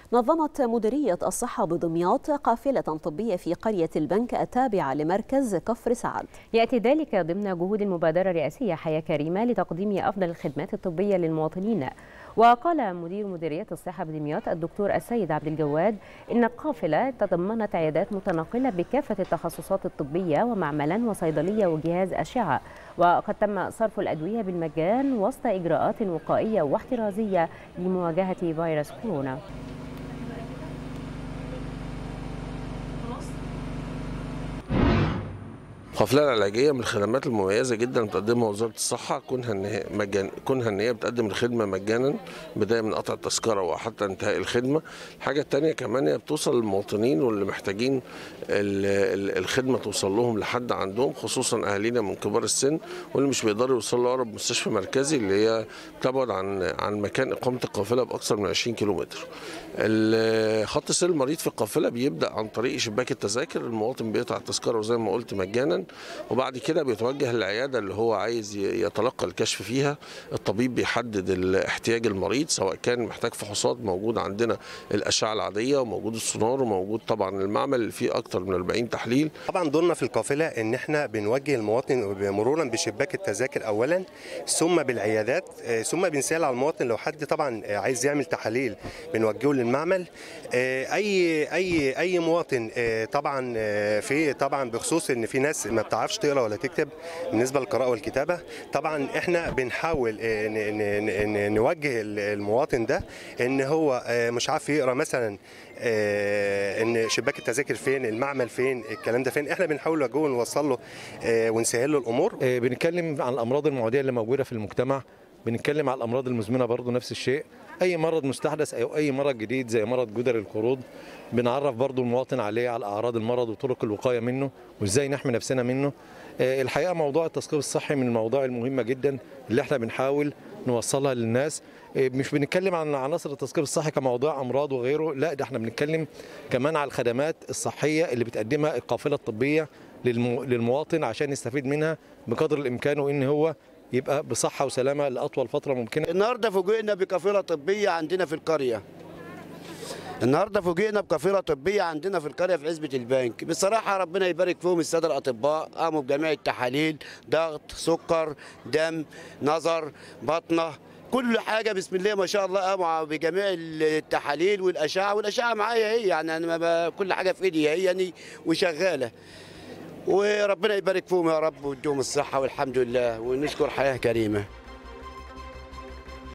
نظمت مديرية الصحة بدمياط قافلة طبية في قرية البنك التابعة لمركز كفر سعد يأتي ذلك ضمن جهود المبادرة الرئاسية حياة كريمة لتقديم أفضل الخدمات الطبية للمواطنين وقال مدير مديرية الصحة بدمياط الدكتور السيد عبد الجواد إن القافلة تضمنت عيادات متنقلة بكافة التخصصات الطبية ومعملا وصيدلية وجهاز أشعة وقد تم صرف الأدوية بالمجان وسط إجراءات وقائية واحترازية لمواجهة فيروس كورونا القافله العلاجيه من الخدمات المميزه جدا بتقدمها وزاره الصحه كونها ان هي مجان كونها ان هي بتقدم الخدمه مجانا بدايه من قطع التذكره وحتى انتهاء الخدمه الحاجه الثانيه كمان هي بتوصل للمواطنين واللي محتاجين الخدمه توصل لهم لحد عندهم خصوصا اهالينا من كبار السن واللي مش بيقدروا يوصلوا اقرب مستشفى مركزي اللي هي بتبعد عن عن مكان اقامه القافله باكثر من 20 كيلومتر خط سير المريض في القافله بيبدا عن طريق شباك التذاكر المواطن بيقطع التذكره وزي ما قلت مجانا وبعد كده بيتوجه للعياده اللي هو عايز يتلقى الكشف فيها الطبيب بيحدد احتياج المريض سواء كان محتاج فحوصات موجود عندنا الاشعه العاديه وموجود السونار وموجود طبعا المعمل اللي فيه اكتر من 40 تحليل طبعا دورنا في القافله ان احنا بنوجه المواطن مرورا بشباك التذاكر اولا ثم بالعيادات ثم بنسال على المواطن لو حد طبعا عايز يعمل تحاليل بنوجهه للمعمل اي اي اي مواطن طبعا في طبعا بخصوص ان في ناس ما بتعرفش تقرا ولا تكتب بالنسبه للقراءه والكتابه طبعا احنا بنحاول نوجه المواطن ده ان هو مش عارف يقرا مثلا ان شباك التذاكر فين المعمل فين الكلام ده فين احنا بنحاول نوجهه ونوصل له ونسهل له الامور بنتكلم عن الامراض المعديه اللي موجوده في المجتمع بنتكلم على الامراض المزمنه برضه نفس الشيء اي مرض مستحدث او اي مرض جديد زي مرض جدر القرود بنعرف برضه المواطن عليه على اعراض المرض وطرق الوقايه منه وازاي نحمي نفسنا منه الحقيقه موضوع التثقيف الصحي من المواضيع المهمه جدا اللي احنا بنحاول نوصلها للناس مش بنتكلم عن عناصر التثقيف الصحي كموضوع امراض وغيره لا ده احنا بنتكلم كمان على الخدمات الصحيه اللي بتقدمها القافله الطبيه للمواطن عشان يستفيد منها بقدر الامكان وان هو يبقى بصحه وسلامه لاطول فتره ممكنه. النهارده فوجئنا بقافله طبيه عندنا في القريه. النهارده فوجئنا بقافله طبيه عندنا في القريه في عزبه البنك، بصراحه ربنا يبارك فيهم الساده الاطباء قاموا بجميع التحاليل ضغط، سكر، دم، نظر، بطنه، كل حاجه بسم الله ما شاء الله قاموا بجميع التحاليل والاشعه والاشعه معايا هي يعني انا كل حاجه في ايدي هي يعني وشغاله. وربنا يبارك فيهم يا رب ويديهم الصحة والحمد لله ونشكر حياة كريمة